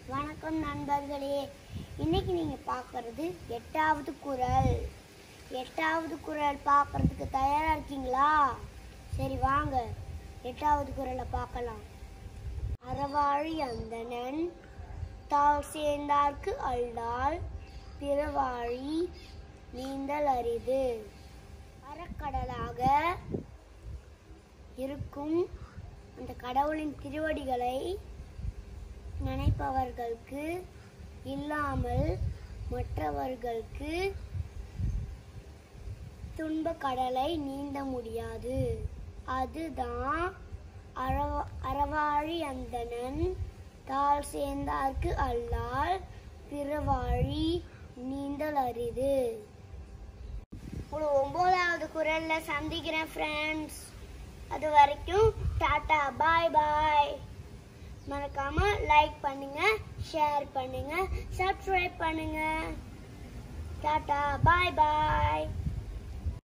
வணக்கம் நண்பர்களே இன்னைக்கு நீங்க பார்க்கறது எட்டாவது குரல் எட்டாவது குரல் பார்க்கறதுக்கு தயாரா இருக்கீங்களா சரி வாங்க எட்டாவது குரலை பார்க்கலாம் அறவாழி அந்தணன் தாள் சேர்ந்தார்க்கு அல்லால் பிறவாழி நீந்தல் அரிது அறக்கடலாக இருக்கும் அந்த கடவுளின் திருவடிகளை நினைப்பவர்களுக்கு இல்லாமல் மற்றவர்களுக்கு துன்ப கடலை நீந்த முடியாது அதுதான் அறவ அறவாழி அந்தணன் தாள் சேர்ந்தார்க்கு அல்லால் பிறவாழி நீந்தல் அரிது ஒரு ஒன்பதாவது குரல்ல சந்திக்கிறேன் ஃப்ரெண்ட்ஸ் அது வரைக்கும் டாடா பாய் பாய் மறக்காம லைக் பண்ணுங்க ஷேர் பண்ணுங்க சப்ஸ்கிரைப் பண்ணுங்க டாடா பாய் பாய்